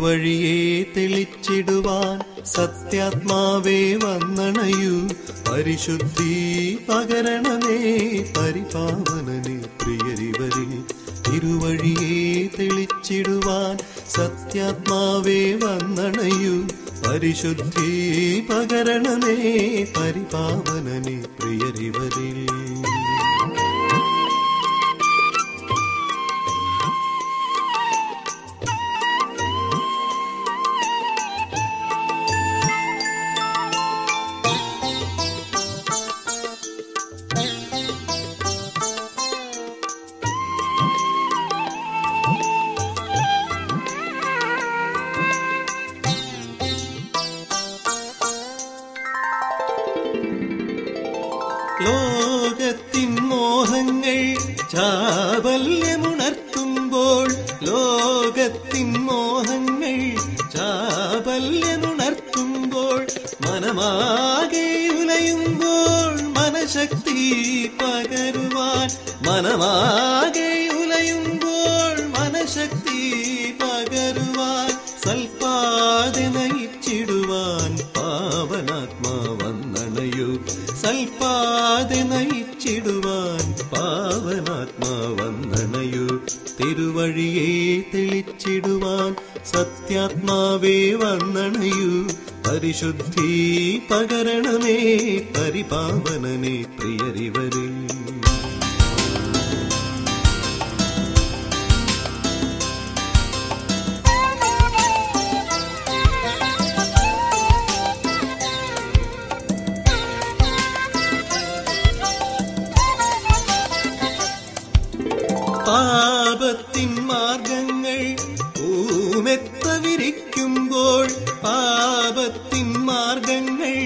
തിരുവഴിയെ തെളിച്ചിടുവാൻ സത്യാത്മാവേ വന്നണയൂ പരിശുദ്ധി പകരണമേ പരിപാവനനെ പ്രിയരിവരിൽ തിരുവഴിയെ തെളിച്ചിടുവാൻ സത്യാത്മാവേ വന്നണയൂ പരിശുദ്ധി പകരണമേ പരിപാവനനെ പ്രിയരിവരിൽ ലോകത്തിൻ മോഹങ്ങൾ ചാബല്യമുണർത്തുമ്പോൾ ലോകത്തിൻ മോഹങ്ങൾ ചാബല്യമുണർത്തുമ്പോൾ മനമാകെ ഉലയുമ്പോൾ മനശക്തി പകരുവാൻ മനമാകെ ഉലയുമ്പോൾ മനശക്തി പകരുവാൻ സൽപാതി നയിച്ചിടുവാൻ പാവനാത്മാവന്നണയു സൽപാതി നയിച്ചിടുവാൻ പാവനാത്മാവന്നണയു തിരുവഴിയെ തെളിച്ചിടുവാൻ സത്യാത്മാവേ വന്നണയു പരിശുദ്ധി പകരണമേ പരിപാവനനെ പ്രിയരിവരിൽ പാപത്തിൻ മാർഗങ്ങൾ ഊമെത്തവിരിക്കുമ്പോൾ പാപത്തിൻ മാർഗങ്ങൾ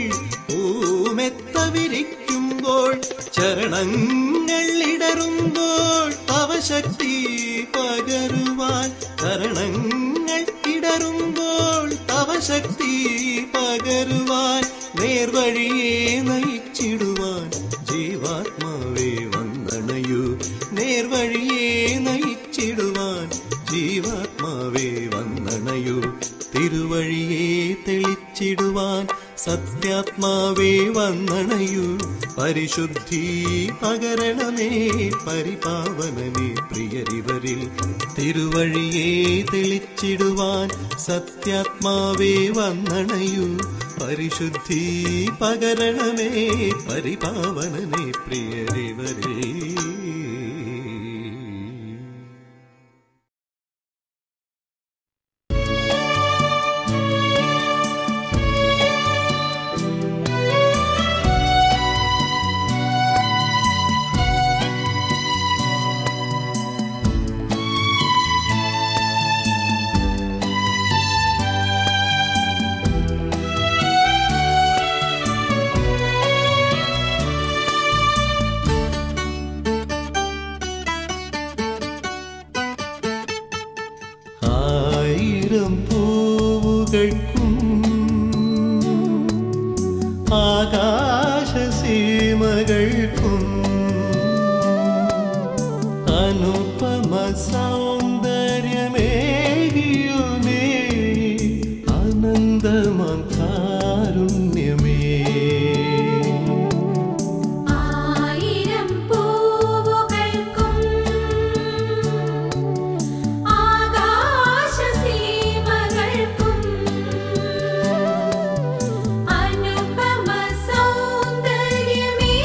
ഊമെത്തവിരിക്കുമ്പോൾ ചരണങ്ങൾ ഇടറുമ്പോൾ അവശക്തി പകരുവാൻ ചരണങ്ങൾ ഇടറുമ്പോൾ അവശക്തി പകരുവാൻ നേർവഴിയെ നയിച്ചിടുവാൻ ജീവാത്മാവേ വന്നണയൂ നേർവഴിയെ നയിച്ചിടുവാൻ ജീവാത്മാവേ വന്നണയൂ തിരുവഴിയെ തെളിച്ചിടുവാൻ സത്യാത്മാവേ വന്നണയൂ പരിശുദ്ധി പകരണമേ പരിപാവനമേ പ്രിയരിവരിൽ തിരുവഴിയെ തെളിച്ചിടുവാൻ സത്യാത്മാവേ വന്നണയൂ പരിശുദ്ധി പകരണമേ പരിപാവനനെ പ്രിയരിവരേ ആയിരം പൂവുകൾക്കും ആകാശസീമകൾക്കും അനുപമ സൗന്ദര്യമേകിയുമേ അനന്തമാം കാരുണ്യമേ ആയിരം പൂവുകൾക്കും ആകാശസീമകൾക്കും അനുപമ സൗന്ദര്യമേകിയോനീ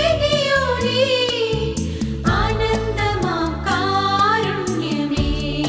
ആനന്ദമാം കാരുണ്യമേ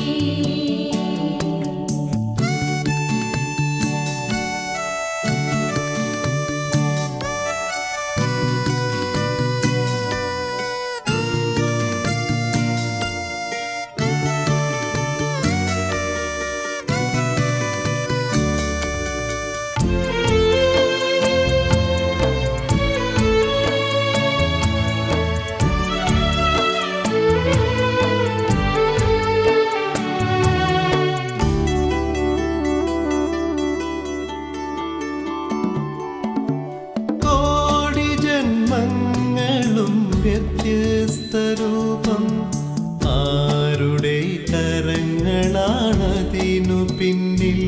കോടി ജന്മങ്ങളും വ്യത്യസ്ത രൂപം ആരുടെ കരങ്ങളാണതിനു പിന്നിൽ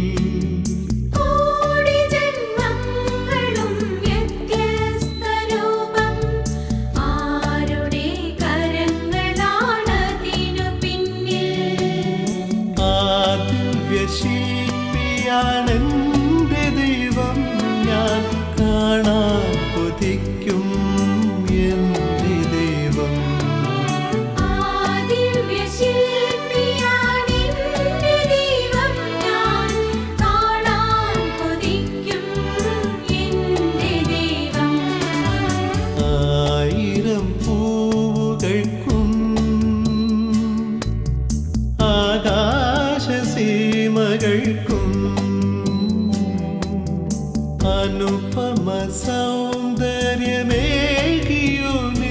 സൗന്ദര്യമേകിയോനേ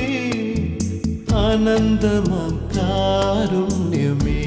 ആനന്ദമാം കാരുണ്യമേ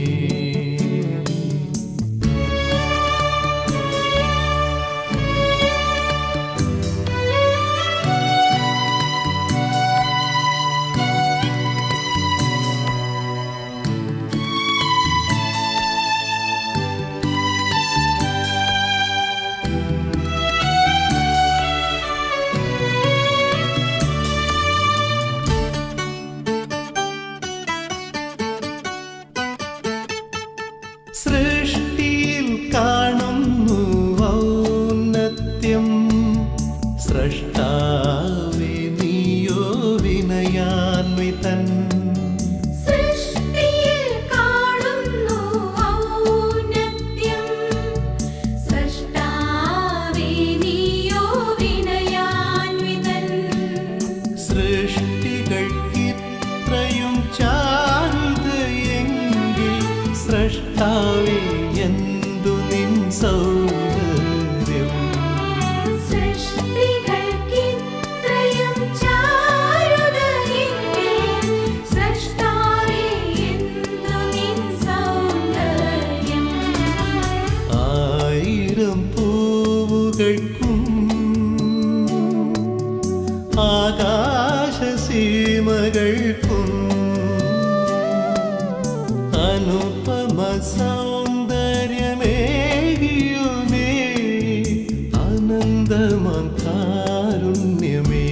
സൃഷ്ടിയിൽ കാണുന്നു ഔന്നത്യം സൃഷ്ടാവേ നീയോ വിനയാൻവിതൻ സൃഷ്ടിയിൽ കാണുന്നു ഔന്നത്യം സൃഷ്ടാവേ നീയോ വിനയാൻവിതൻ സൃഷ്ടികൾക്കിത്രയും ചാരുതയെങ്കിൽ സൃഷ്ടാവേ എന്തു നിൻ സൗന്ദര്യം സൃഷ്ടികൾക്കിത്രയും ചാരുതയെങ്കിൽ സൃഷ്ടാവേ എന്തു നിൻ സൗന്ദര്യം ആയിരം പൂവുകൾക്കും ആകാശസീമകൾക്കും അനുപമ സൗന്ദര്യമേകിയുമേ ആനന്ദമാം കാരുണ്യമേ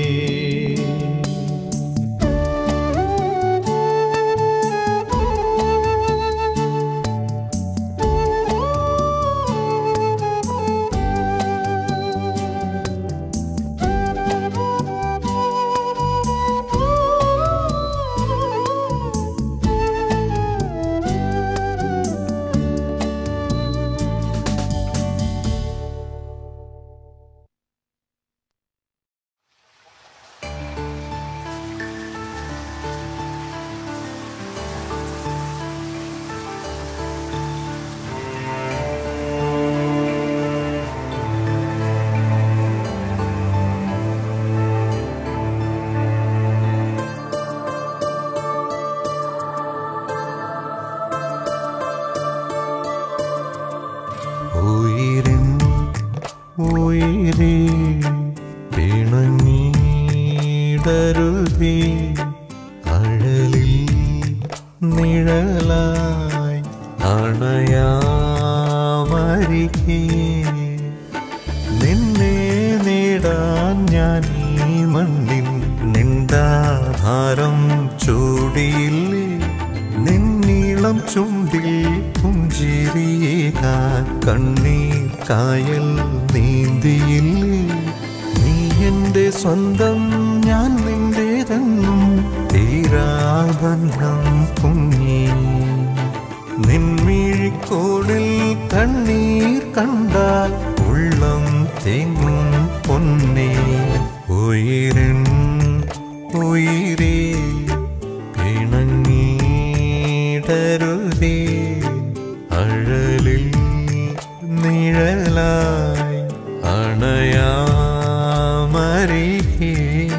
ഉയരൻ ഉയരേ പിണങ്ങിടരുതേ അഴലിൽ നിഴലായി അണയാമരിക്കേ നിന്നെ നേടാൻ ഞാൻ ഈ മണ്ണിൽ നിണ്ടാഹാരം ചൂടിയില്ലേ നിന്നീളം ചുണ്ടിൽ പുഞ്ചിരിയേകാൻ കണ്ണീർ കായൽ നീന്തിയില്ലേ നീ എന്റെ സ്വന്തം ഞാൻ നിന്റേതെന്നും തീരാബന്ധം കുഞ്ഞി നിൻമിഴിക്കോടിൽ കണ്ണീർ കണ്ടാൽ ഉള്ളം തേങ്ങും പൊന്നേ ഉയരൻ ഉയരേ പിണങ്ങിടരുതേ അഴലിൽ നിഴലായി അണയാമരികേ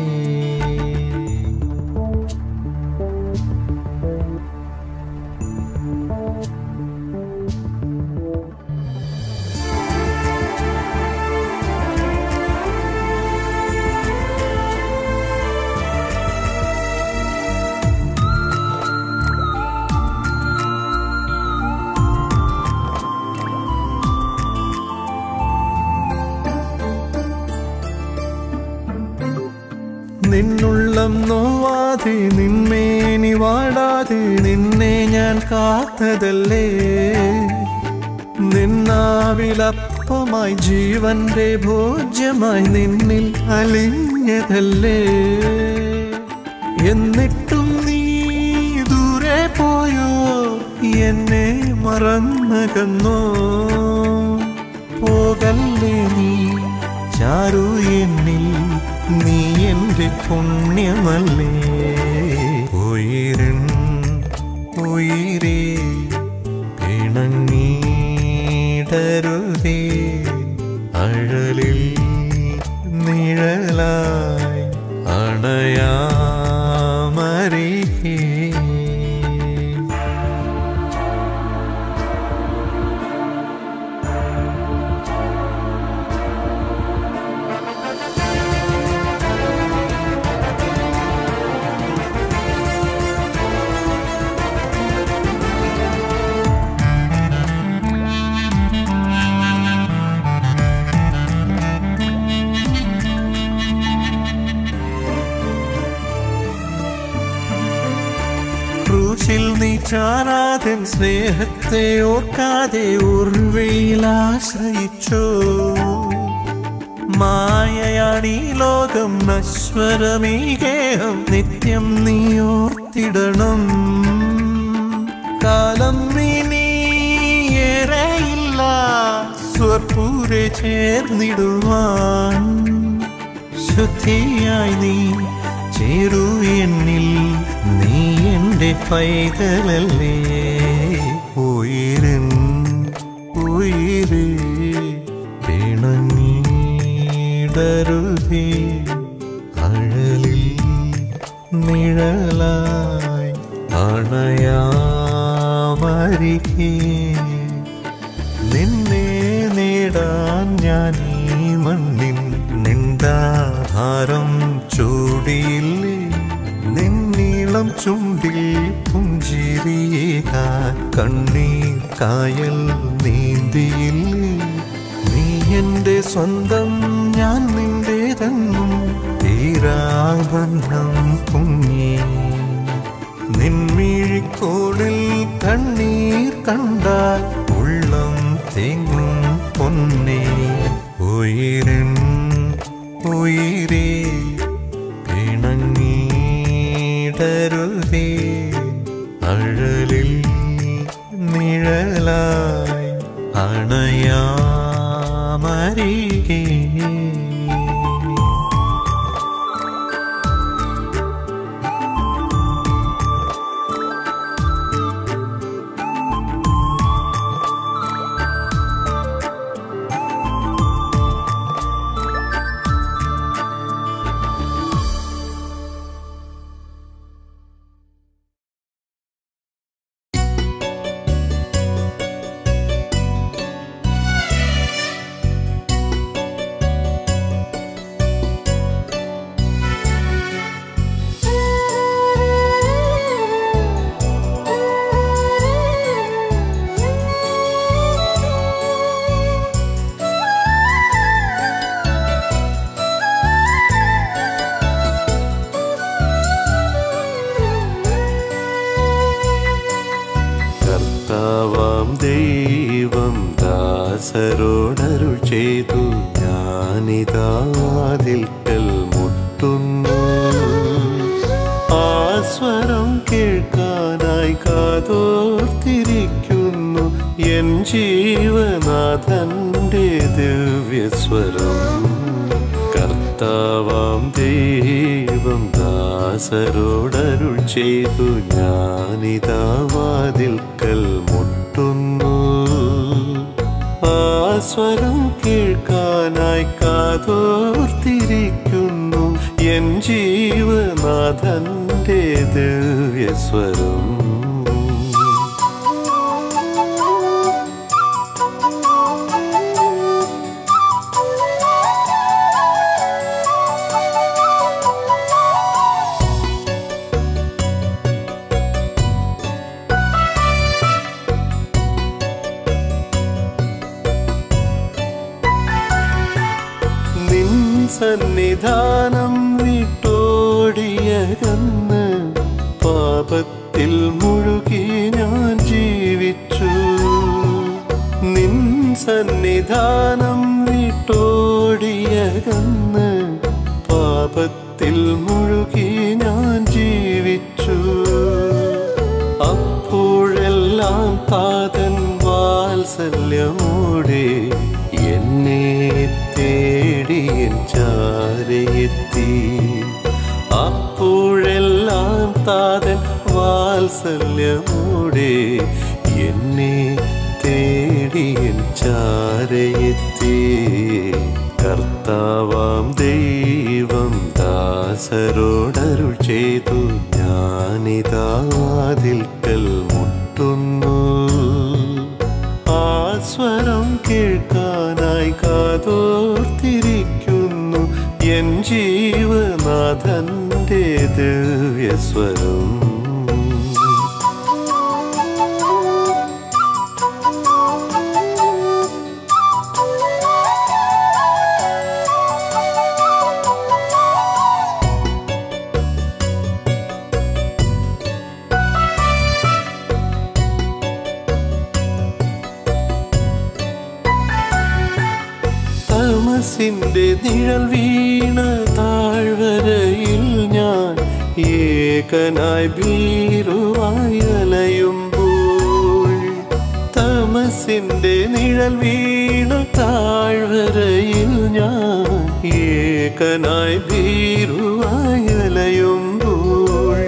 നിന്നുള്ളം നോവാതെ നിന്മേനി വാടാതെ നിന്നെ ഞാൻ കാത്തതല്ലേ നിന്നാവിലപ്പമായി ജീവന്റെ ഭോജ്യമായി നിന്നിൽ അലിഞ്ഞതല്ലേ എന്നിട്ടും നീ ദൂരെ പോയോ എന്നെ മറന്നകന്നോ പോകല്ലേ നീ ചാരു എന്നിൽ നീ എന്റെ പുണ്യമല്ലേ ഉയരൻ ഉയരേ പിണങ്ങിടരുതേ അഴലിൽ ക്രൂശിൽ നീ ചാരാതൻ സ്നേഹത്തെ ഓർക്കാതെ ഉർവയിൽ ആശ്രയിച്ചോ മായയാണീ ലോകം നശ്വരമീ ഗേഹം നിത്യം നീ ഓർത്തിടണം കാലം ഇനി ഏറെയില്ല സ്വർപ്പൂരെ ചേർന്നിടുവാൻ ശുദ്ധിയായി നീ ചേരൂ എന്നിൽ നീ എൻ്റെ പൈതലല്ലേ ഉയരൻ ഉയരേ പിണങ്ങിടരുതേ അഴലിൽ നിഴലായി അണയാമരികേ നിന്നെ നേടാൻ ഞാൻ ഈ മണ്ണിൻ നിന്ദാഹാരം ചൂടിയില്ലേ നിന്നീളം ചുണ്ടിൽ പുഞ്ചിരിയേകാൻ കണ്ണീർ കായൽ നീന്തിയില്ലേ നീ എന്റെ സ്വന്തം ഞാൻ നിന്റേതെന്നും തീരാബന്ധം പൊങ്ങി നിൻമിഴിക്കോണിൽ കണ്ണീർ കണ്ടാൽ ഉള്ളം തേങ്ങും പൊന്നേ ഉയരൻ ഉയരേ പിണങ്ങിടരുതേ അഴലിൽ നിഴലായി അണയാമരികേ കർത്താവാം ദൈവം ദാസരോടരുൾ ചെയ്തു ഞാനിതാതിൽക്കൽ മുട്ടുന്നു ആസ്വരം കേൾക്കാനായി കാതോർത്തിരിക്കുന്നു എൻ ജീവനാഥന്റെ ദിവ്യസ്വരം കർത്താവാം ദൈവം ദാസരോടരുൾ ചെയ്തു ഞാനിതാ വാതിൽക്കൽ മുട്ടുന്നു ആസ്വരം കേൾക്കാനായി കാതോർത്തിരിക്കുന്നു എൻ ജീവനാഥന്റെ ദിവ്യസ്വരം നിൻ സന്നിധാനം വിട്ടോടിയകന്ന് പാപത്തിൽ മുഴുകി ഞാൻ ജീവിച്ചു നിൻ സന്നിധാനം വിട്ടോടിയകന്ന് പാപത്തിൽ മുഴുകി ഞാൻ ജീവിച്ചു അപ്പോഴെല്ലാം താതൻ വാത്സല്യമോടെ എന്നെ തേടി എൻ ചാരയെത്തി അപ്പോഴെല്ലാം താതൻ വാത്സല്യമോടെ എന്നെ തേടി എൻ ചാരയെത്തി കർത്താവാം ദൈവം ദാസരോടരുൾ ചെയ്തു ഞാനിതാതിൽക്കൽ മുട്ടുന്നു ആസ്വരം കേൾക്കാനായി കാതോർത്തിരിക്കുന്നു എൻ ജീവനാഥന്റെ ദിവ്യസ്വരം തമസിന്റെ നിഴൽ വീണ താഴ്വരയിൽ ഞാൻ ഏകനായി ഭീരുവായി അലയുമ്പോൾ തമസിന്റെ നിഴൽ വീണ താഴ്വരയിൽ ഞാൻ ഏകനായി ഭീരുവായി അലയുമ്പോൾ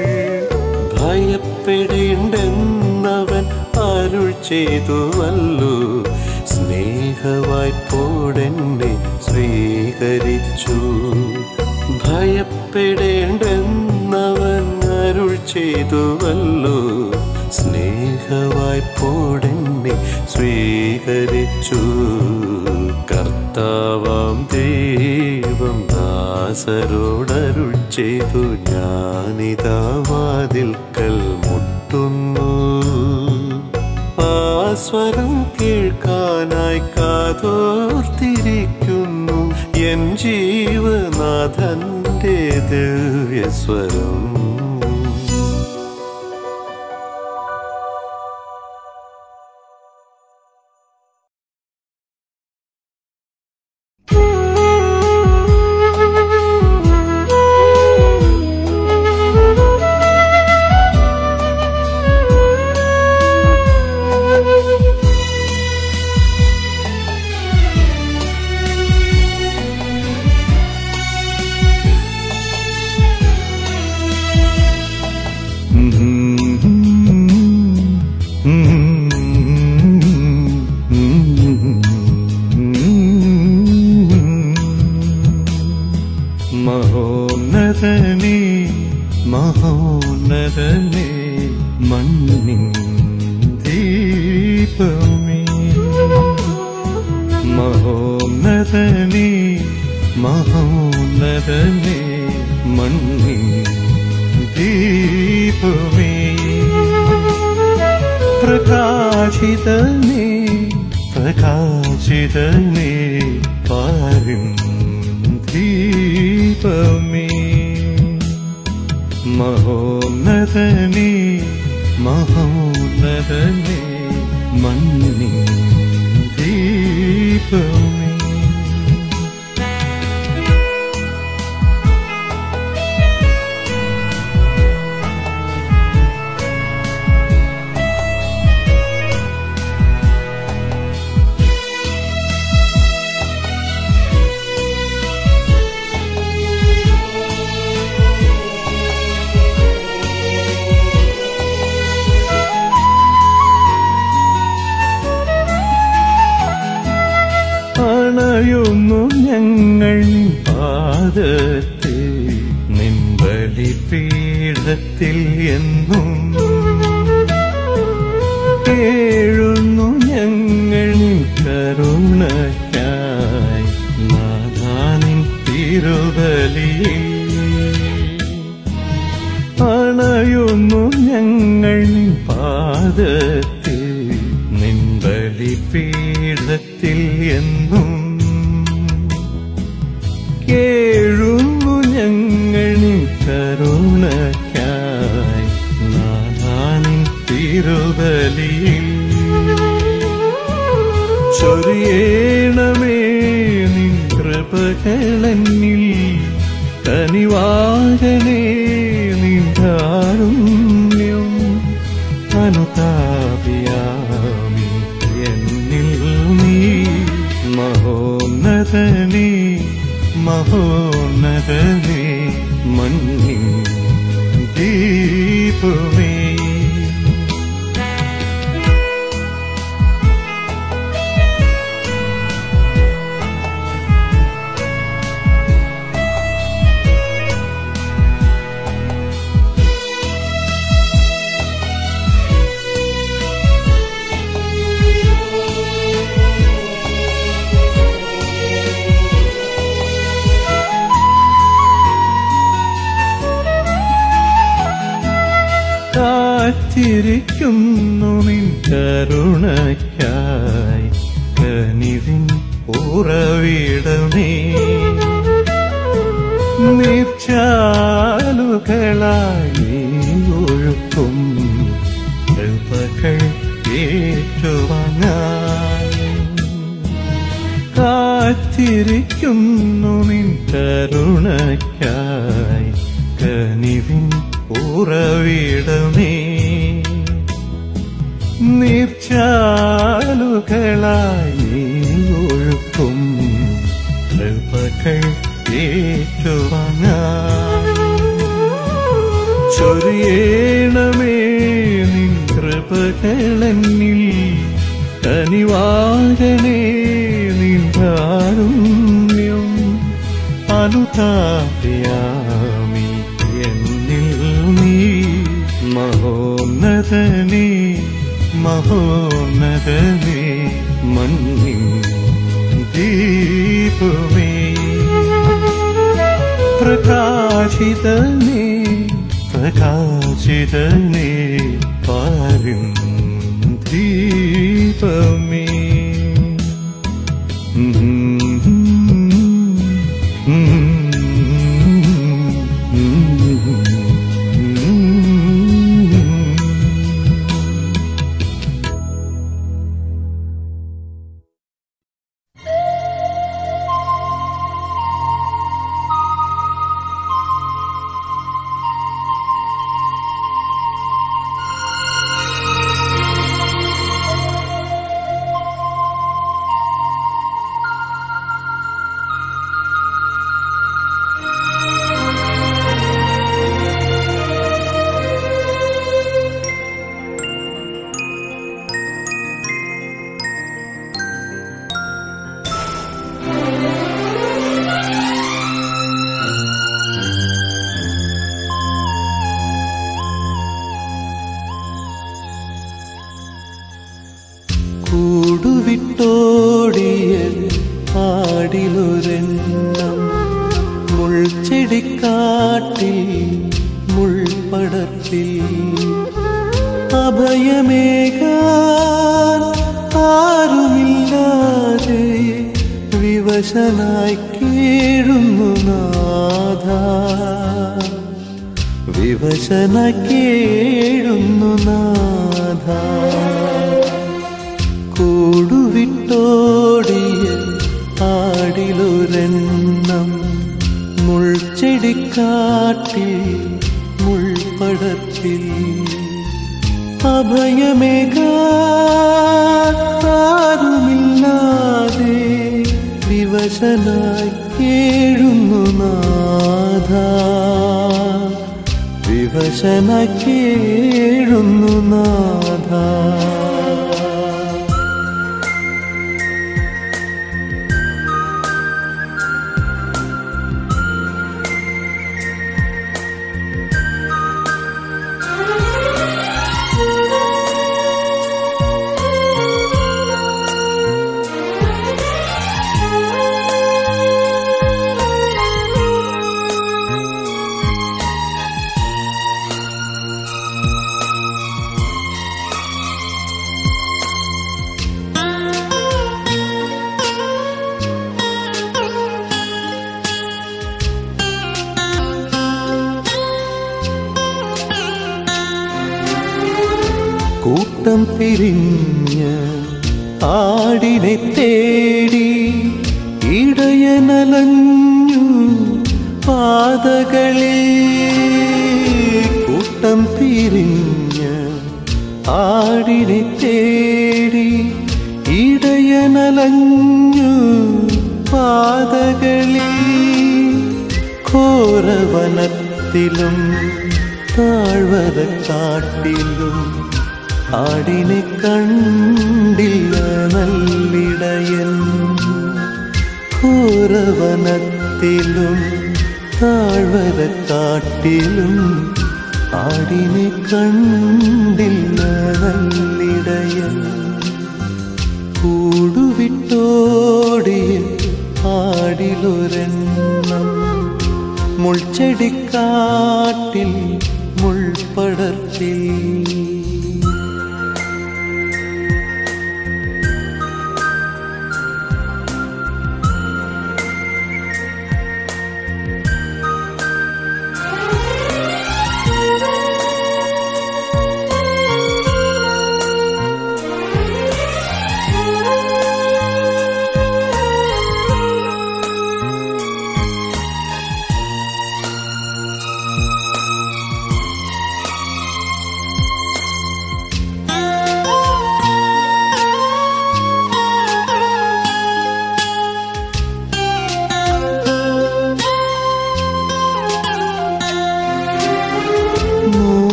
ഭയപ്പെടേണ്ടെന്നവൻ അരുൾ ചെയ്തുവല്ലോ സ്നേഹവായ്പോടെന്നെ സ്വീകരിച്ചു ഭയപ്പെടേണ്ടെന്നവൻ അരുൾ ചെയ്തുവല്ലോ സ്നേഹവായ്പോടെന്നെ സ്വീകരിച്ചു കർത്താവാം ദൈവം ദാസരോടരുൾ ചെയ്തു ഞാനിതാ വാതിൽക്കൽ മുട്ടുന്നു ആ സ്വരം കേൾക്കാനായി കാതോർത്തിരിക്കുന്നു എൻ ജീവനാഥന്റെ ദിവ്യസ്വരം മഹോന്നതനേ മഹോന്നതനേ മണ്ണിൻ ദീപമേ മഹോന്നതനേ മഹോന്നതനേ മണ്ണിൻ ദീപമേ പ്രകാശിതനേ പ്രകാശിതനേ പാരും ദീപമേ മഹോന്നതനേ മഹോന്നതനേ മണ്ണിൻ ദീപമേ അണയുന്നു ഞങ്ങൾ പാദത്തെ നിൻബലി പീഠത്തിൽ എന്നും കേഴുന്നു ഞങ്ങൾ കരുണയ്ക്കായി നാഥാനിൻ തിരുബലിയിൽ അണയുന്നു ഞങ്ങൾ പാദത്തിൽ നിൻബലി പീഠത്തിൽ എന്നും കേഴുന്നു ഞങ്ങൾ കരുണയ്ക്കായി നാഥാനിൻ തിരുബലിയിൽ ചൊരിയേണമേ നിൻ കൃപകളന്നിൽ കനിവാകണേ നിൻ കാരുണ്യം അനുതാപിയാമി എന്നിൽ നീ മഹോന്നതനേ മഹോന്നതനേ മണ്ണിൻ ദീപമേ കാത്തിരിക്കുന്നു നിൻ കരുണയ്ക്കായി കനിവിൻ ഉറവിടമേ നീർച്ചാലുകളായി നീ ഒഴുക്കും കൃപകൾ ഏറ്റുവാങ്ങാൻ കാത്തിരിക്കുന്നു കാത്തിരിക്കുന്നു നിൻ കരുണയ്ക്കായി കനിവിൻ ഉറവിടമേ നീർച്ചാലുകളായി നീ ഒഴുക്കും കൃപകൾ ഏറ്റുവാങ്ങാൻ ചൊരിയേണമേ നിൻ കൃപകളെന്നിൽ കനിവാകണേ നിൻ കാരുണ്യം അനുതാപിയാമി എന്നിൽ നീ മഹോന്നതനേ മഹോന്നതനേ മണ്ണിൻ ദീപമേ പ്രകാശിതനേ പ്രകാശിതനേ പാരും ദീപമേ കൂടുവിട്ടോടിയ ആടിലൊരെണ്ണം മുൾച്ചെടിക്കാട്ടിൽ മുൾപ്പടത്തിൽ അഭയമേകാൻ ആരുമില്ലാതെ വിവശനായി കേഴുന്നു നാഥ വിവശനായി കേഴുന്നു നാഥ കൂടുവിട്ടോടിയ ആടിലൊരെണ്ണം മുൾച്ചെടിക്കാട്ടിൽ മുൾപ്പടത്തിൽ അഭയമേകാരുമില്ലാതെ വിവശനായി കേഴുന്നു നാഥ വിവശനായി കേഴുന്നു നാഥ കൂട്ടം പിരിഞ്ഞ് ആടിനെ തേടി ഇടയനലഞ്ഞു പാതകളിൽ കൂട്ടം പിരിഞ്ഞ് ആടിനെ തേടി ഇടയനലഞ്ഞു പാതകളിൽ ഘോരവനത്തിലും താഴ്വര കാട്ടിലും ആടിനെ കണ്ടില്ല നല്ലിടയൻ ഘോരവനത്തിലും താഴ്വര കാട്ടിലും ആടിനെ കണ്ടില്ല നല്ലിടയൻ കൂടുവിട്ടോടിയ ആടിലൊരെണ്ണം മുൾച്ചെടിക്കാട്ടിൽ മുൾപ്പടർത്തിൽ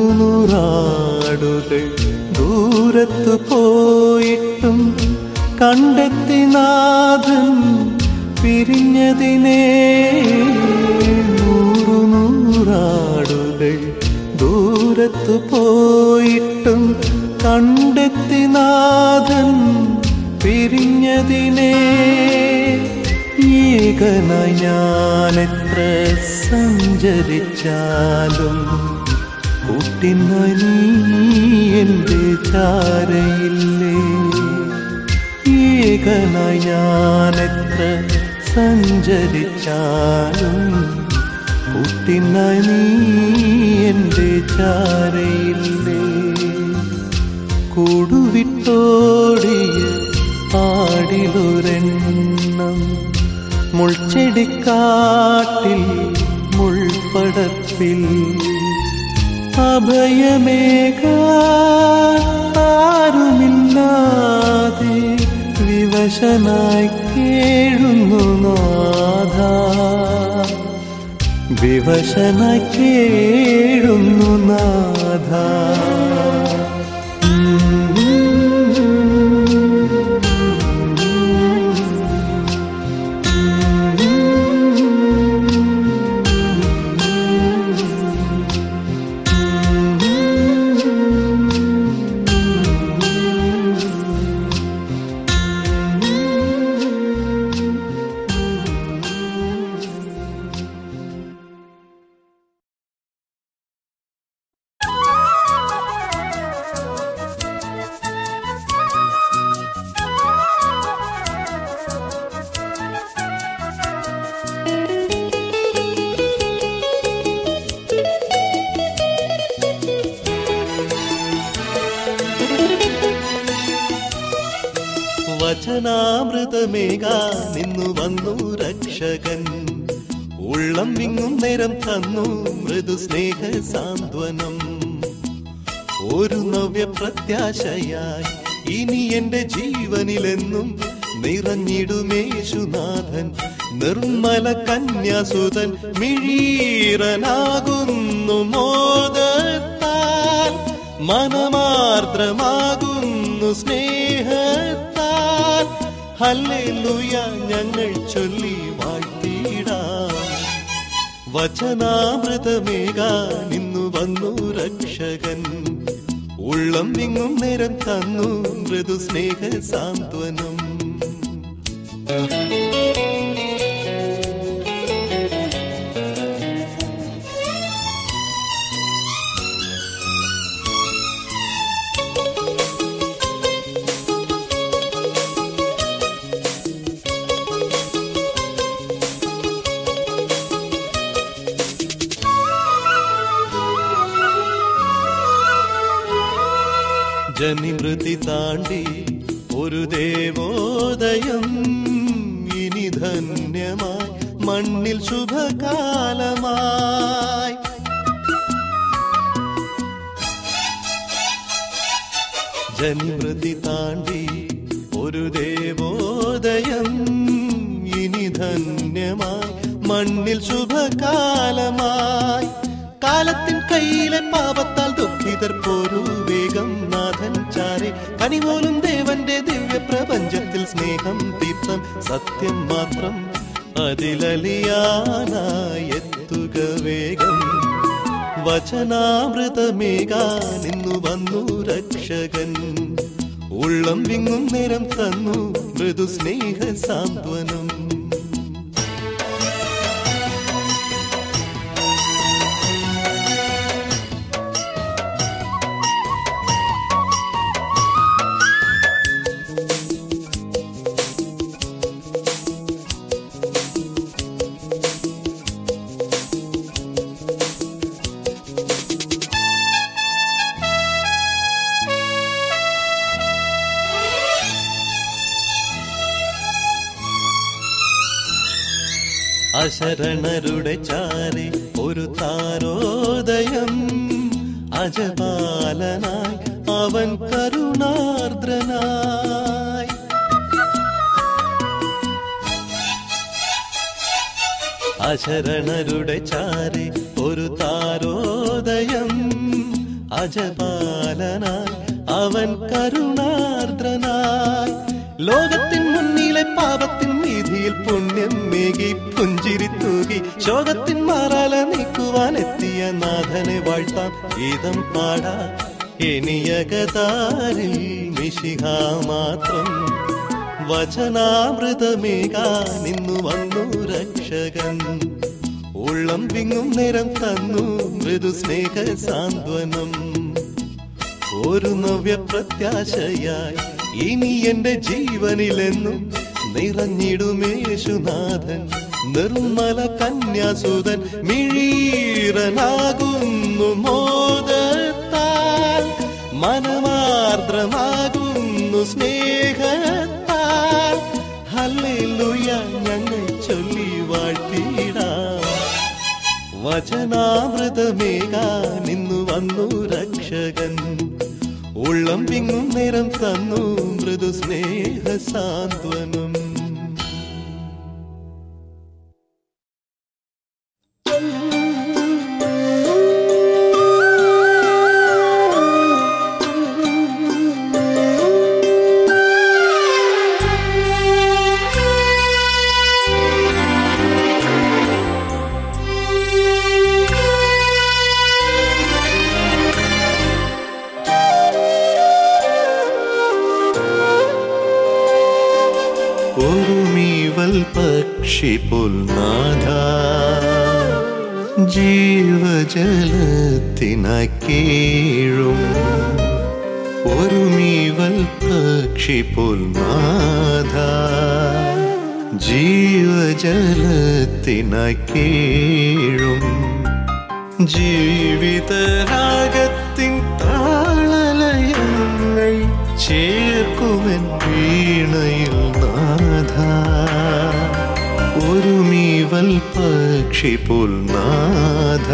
നൂറു നൂറാടുകൾ ദൂരത്തു പോയിട്ടും കണ്ടെത്തി നാഥൻ പിരിഞ്ഞതിനെ നൂറു നൂറാടുകൾ ദൂരത്തു പോയിട്ടും കണ്ടെത്തി നാഥൻ പിരിഞ്ഞതിനെ ഏകനായി ഞാനെത്ര സഞ്ചരിച്ചാലും കൂട്ടിനായി നീ എൻ്റെ ചാരയില്ലേ ഏകനായി ഞാനെത്ര സഞ്ചരിച്ചാലും കൂട്ടിനായി നീ എൻ്റെ ചാരയില്ലേ കൂടുവിട്ടോടിയ ആടിലൊരെണ്ണം മുൾച്ചെടിക്കാട്ടിൽ മുൾപ്പടപ്പിൽ അഭയമേകാരുമില്ലാതെ വിവശനായി കേഴുന്നു നാഥ വിവശനായി കേഴുന്നു നാഥ വചനാമൃതമേക നിന്നു വന്നു രക്ഷകൻ ഉള്ളം വിങ്ങും നേരം തന്നു മൃദു സ്നേഹ സാന്ത്വനം ഒരു നവ്യ പ്രത്യാശയായി ഇനി എന്റെ ജീവനിലെന്നും നിറഞ്ഞിടുമേശുനാഥൻ നിർമ്മല കന്യാസുതൻ മിഴീറനാകുന്നു മോദത്താൽ മനമാർദ്രമാകുന്നു സ്നേഹത്താൽ ഹല്ലേലൂയ ഞങ്ങൾ ചൊല്ലി വാഴ്ത്തിയിടാം വചനാമൃതമേക നിന്നു വന്നു രക്ഷകൻ ഉള്ളം വിങ്ങും നേരം തന്നു മൃദു സ്നേഹ സാന്ത്വനം ജനിമൃതി താണ്ടി ഒരു ദേവോദയം ഇനി ധന്യമായി മണ്ണിൽ ശുഭകാലമായി ജനിമൃതി താണ്ടി ഒരു ദേവോദയം ഇനി ധന്യമായി മണ്ണിൽ ശുഭകാലമായി കാലത്തിൻ കയ്യിലെ പാപത്താൽ ദുഃഖിതർ പോരൂ വേഗം നാഥൻ ചാരെ കനിപോലും ദേവന്റെ ദിവ്യ പ്രപഞ്ചത്തിൽ സ്നേഹം തീർത്ഥം സത്യം മാത്രം അതിലലിയാനായി എത്തുക വേഗം വചനാമൃതമേകാനിന്നു വന്നു രക്ഷകൻ ഉള്ളം വിങ്ങും നേരം തന്നു മൃദു സ്നേഹ സാന്ത്വനം അശരണരുടെ ചാരെ ഒരു താരോദയം അജപാലനായി അവൻ കരുണാർദ്രനായി അശരണരുടെ ചാരെ ഒരു താരോദയം അജപാലനായി അവൻ കരുണാർദ്രനായി ലോകത്തിൻ മുന്നിലെ പാപത്തിൻ വീതിയിൽ പുണ്യം മേകി പുഞ്ചിരി തൂകി ശോകത്തിൻ മാറാല നീക്കുവാൻ എത്തിയ നാഥനെ വാഴ്ത്താം ഗീതം പാടാ എനിയകതാരിൽ മിശിഹ മാത്രം വചനാമൃതമേകാൻ ഇന്നു വന്നു രക്ഷകൻ ഉള്ളം വിങ്ങും നേരം തന്നു മൃദു സ്നേഹ സാന്ത്വനം ഒരു നവ്യ പ്രത്യാശയായി ഇനി എന്റെ ജീവനിലെന്നും നിറഞ്ഞിടുമേശുനാഥൻ നിർമ്മല കന്യാസുതൻ മിഴീറനാകുന്നു മോദത്താൽ മനമാർദ്രമാകുന്നു സ്നേഹത്താൽ ഹല്ലേലൂയ ഞങ്ങൾ ചൊല്ലി വാഴ്ത്തിയിടാം വചനാമൃതമേകാൻ ഇന്നു വന്നു രക്ഷകൻ ഉള്ളം വിങ്ങും നിറം തന്നു മൃദു സ്നേഹ സാന്ത്വനം ഒരുമീവൽ പക്ഷി പുൽനാഥ ജീവജലത്തിനായി കീഴും ഒരുമീവൽ പക്ഷി പുൽനാഥ ജീവജലത്തിനായി കീഴും ജീവിതരാഗത്തിൻ താളലയങ്ങൾ ചേർക്കുമെൻ വീണയിൽ നാഥ ഒരുമീവൽ പക്ഷി പുൽനാഥ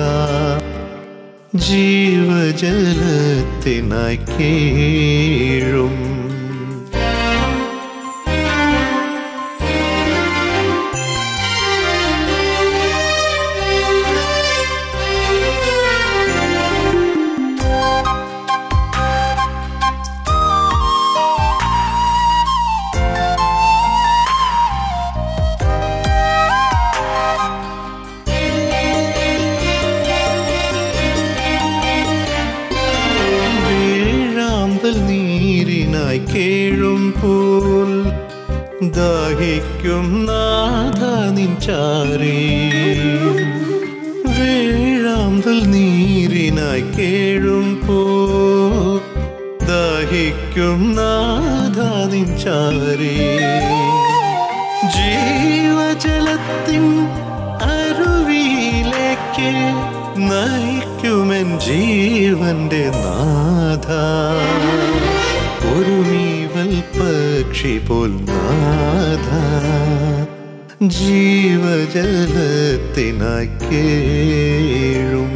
ജീവജലത്തിനായി കീഴും വീഴാമ്പൽ നീരിനായി കേഴും പോൽ ദാഹിക്കും നാഥ നിൻ ചാരേ വീഴാമ്പൽ നീരിനായി കേഴും പോ ദാഹിക്കും നാഥ നിൻ ചാരേ ജീവജലത്തിൻ അരുവിയിലേക്ക് നയിക്കുമെൻ ജീവന്റെ നാഥ ഒരു മീവൽ പക്ഷി പോൽ നാഥ ജീവജലത്തിനായി കേഴും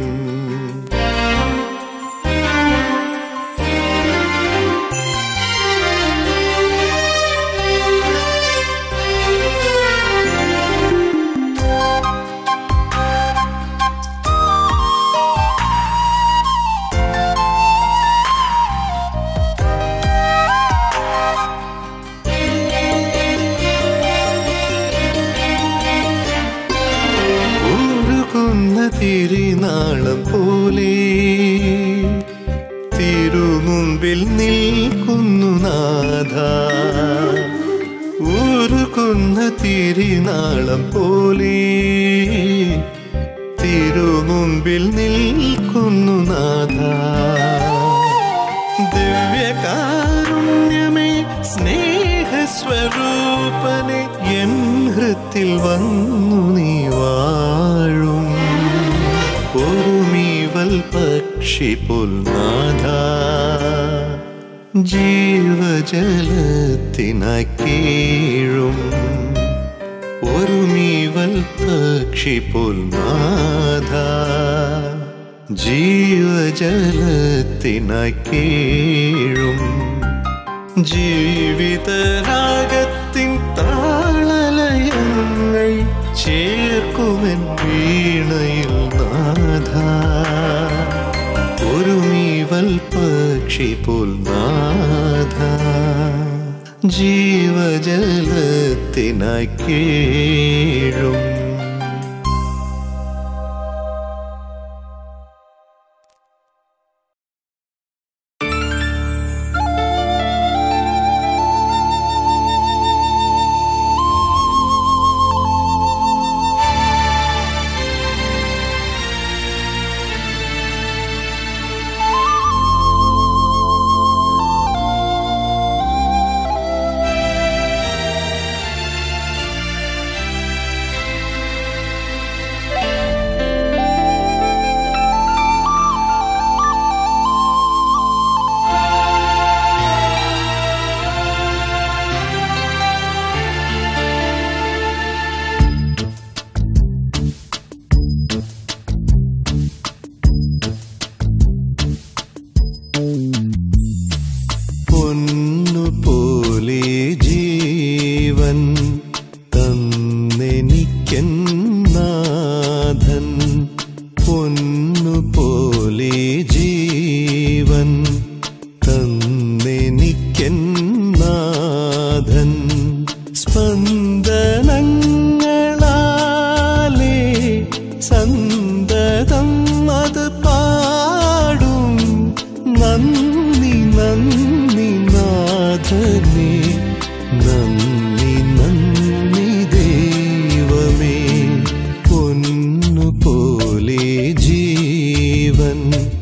ഒഴുകുന്ന തിരുനാളം പോലെ തിരുമുമ്പിൽ നിൽക്കുന്നു നാഥ ഒഴുകുന്ന തിരുനാളം പോലെ തിരുമുമ്പിൽ നിൽക്കുന്നു നാഥ ദിവ്യകാരുണ്യമേ സ്നേഹസ്വരൂപനെ എൻ ഹൃത്തിൽ വന്നു നീ വാഴും ഒരു മീവൽ പക്ഷി പുൽനാഥ ജീവജലത്തിനായി കീഴും ഒരു മീവൽ പക്ഷി പുൽനാഥ ജീവജലത്തിനായി കീഴും ജീവിതരാഗത്തിൻ താളലയങ്ങൾ ചേർക്കുമെൻ വീണയിൽ നാഥ ഒരു മീവൽ പക്ഷി പോൽ നാഥ ജീവജലത്തിനായി കേഴും പൊന്നുപോലെ ജീവൻ തന്നെനിക്കൻ നാഥൻ പൊന്നുപോലെ ജീവൻ തന്നെനിക്കൻ നാഥൻ സ്പന്ദനങ്ങളാലേ സന്തതം അത് പാടും നന്ദി നന്ദി നാഥനേ നന്ദി നന്ദി ദൈവമേ പൊന്നുപോലെ ജീവൻ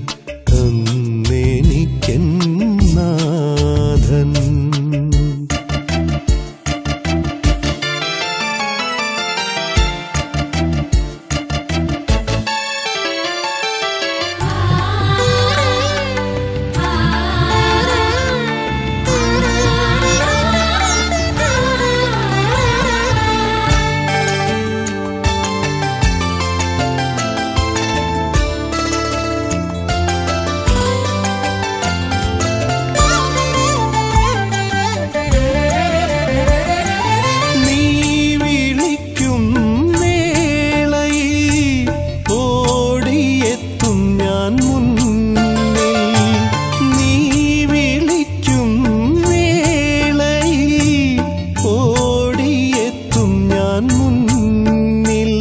തന്നെനിക്കൻ നാഥൻ നീ വിളിക്കും വേളയിൽ ഓടിയെത്തും ഞാൻ മുന്നിൽ നീ വിളിക്കും വേളയിൽ ഓടിയെത്തും ഞാൻ മുന്നിൽ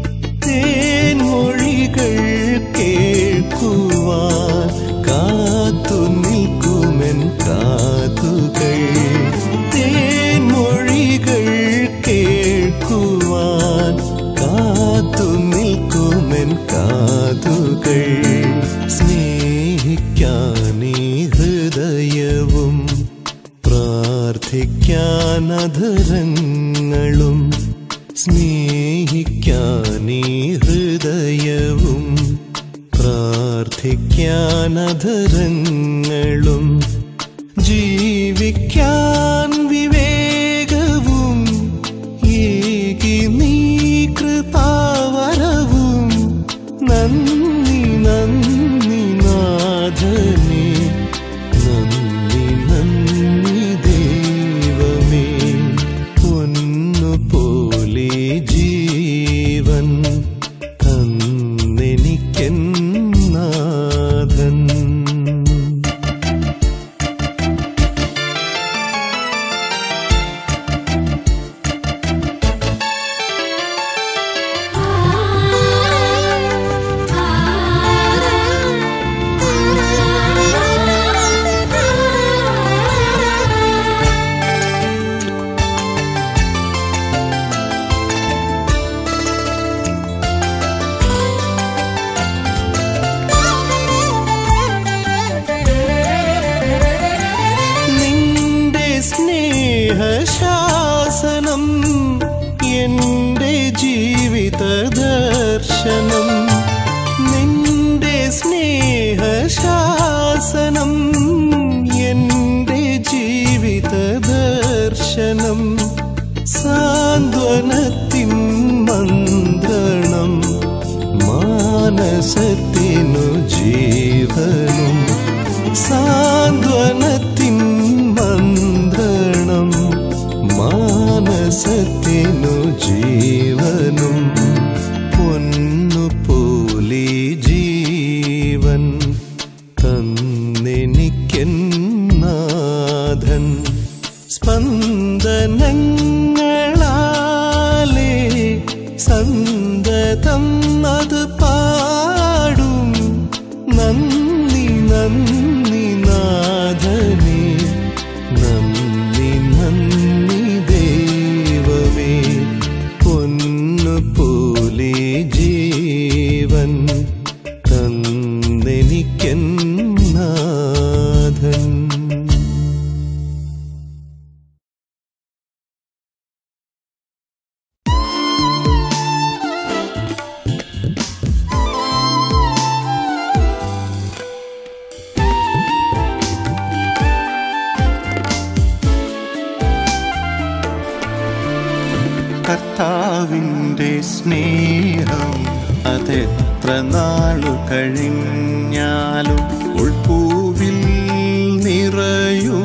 തേൻമൊഴികൾ കേൾക്കുവാൻ കാത്തു നിൽക്കുമെൻ കാതുകൾ തേൻമൊഴികൾ കേൾക്കുവാൻ കാത്തു നിൽക്കുമെൻ കാതുകൾ സ്നേഹിക്കാനീ ഹൃദയവും പ്രാർത്ഥിക്കാൻ അധരങ്ങളും സ്നേഹിക്കാനീ ഹൃദയവും പ്രാർത്ഥിക്കാൻ അധരങ്ങളും ജീവിക്കാൻ വിവേകവും ഏകി നീ കൃപാവരവും നന്ദി നന്ദി നാഥനേ നന്ദി നന്ദി ദൈവമേ പൊന്നുപോലെ ജീവൻ തന്നെനിക്കൻ നാഥൻ നിന്റെ സ്നേഹശാസനം എന്റെ ജീവിത ദർശനം നിന്റെ സ്നേഹശാസനം എന്റെ ജീവിത ദർശനം സാന്ത്വനത്തിൻ മന്ത്രണം മാനസത്തിനു ജീവനും സാന്ത്വനത്തിൻ മന്ത്രണം മാനസത്തിനു ജീവനും പൊന്നുപോലെ ജീവൻ തന്നെനിക്കൻ നാഥൻ സ്പന്ദനങ്ങളാലേ സന്തതം അത് പാടും നന്ദി നന്ദി നാഥനേ നന്ദി നന്ദി ദൈവമേ പൊന്നു പോലെ ജീവൻ തന്നെനിക്കൻ നാഥൻ കർത്താവിൻ്റെ സ്നേഹം അതെത്ര നാളു കഴിഞ്ഞാലും ഉൾപ്പൂവിൽ നിറയും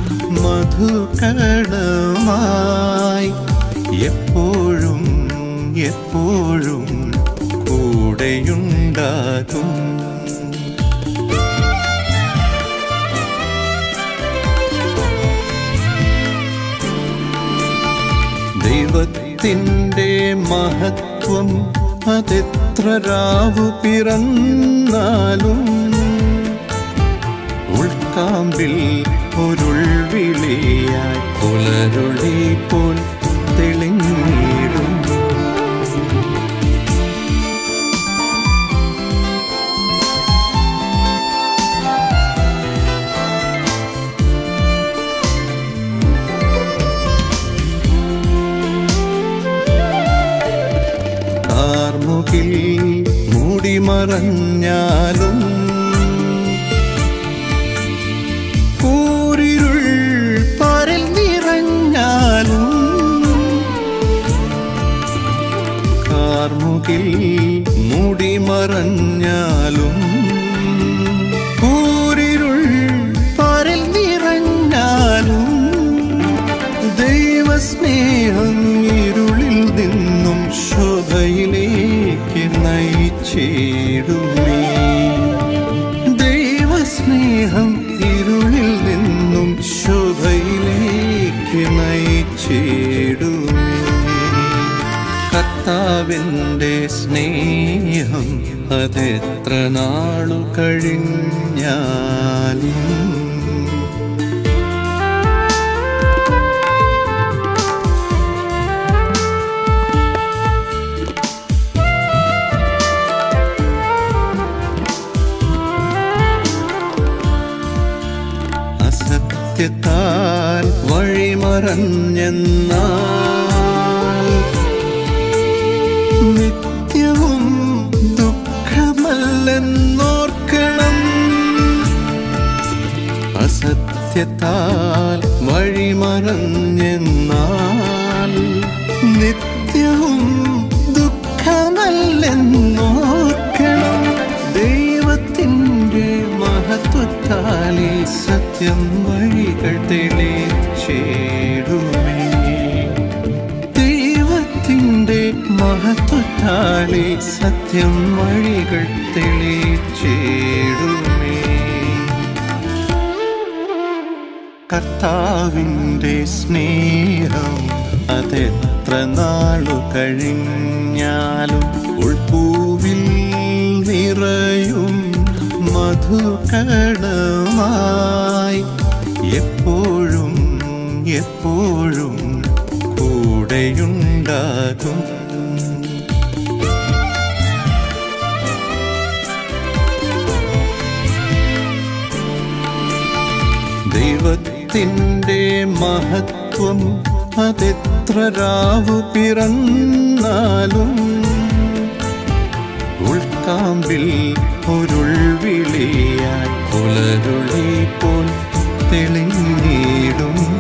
മധുകടമായി എപ്പോഴും എപ്പോഴും കൂടെയുണ്ടാകും ദൈവത്തിൻ്റെ മഹത്വം അതെത്ര രാവു പിറന്നാലും ഉൾക്കാമ്പിൽ ഒരുൾവിളിയായി പുലരുളി പോൽ തെളിഞ്ഞിടും കാർമുകിൽ മൂടിമറഞ്ഞാലും കൂരിരുൾ പരൽ നിറഞ്ഞാലും കാർമുകിൽ മൂടിമറഞ്ഞാലും കൂരിരുൾ പരൽ നിറഞ്ഞാലും ദൈവസ്നേഹം ഇരുളിൽ നിന്നും ശോഭയിലേക്ക് നയിച്ചിടുമേ ദൈവസ്നേഹം ഇരുളിൽ നിന്നും ശോഭയിലേക്ക് നയിച്ചിടുമേ കർത്താവിൻ്റെ സ്നേഹം അതെത്ര നാളു കഴിഞ്ഞാലും അസത്യത്താൽ വഴിമറഞ്ഞെന്നാൽ നിത്യവും ദുഃഖമല്ലെന്നോർക്കണം അസത്യത്താൽ വഴിമറഞ്ഞെന്നാൽ നിത്യവും ദുഃഖമല്ലെന്നോർക്കണം ദൈവത്തിൻ്റെ മഹത്വത്താലേ സത്യം വഴികൾ തെളിച്ചേടുമേ ദൈവത്തിൻ്റെ മഹത്വത്താലേ സത്യം വഴികൾ തെളിച്ചേടുമേ കർത്താവിൻ്റെ സ്നേഹം അതെത്ര നാളു കഴിഞ്ഞാലും ഉൾപ്പൂവിൽ നിറയും മധുകടമായി എപ്പോഴും എപ്പോഴും കൂടെയുണ്ടാകും ദൈവത്തിൻ്റെ മഹത്വം അതെത്ര രാവു പിറന്നാലും ഉൾക്കാമ്പിൽ ഒരുൾവിളിയായി പുലരുളി പോൽ തെളിഞ്ഞിടും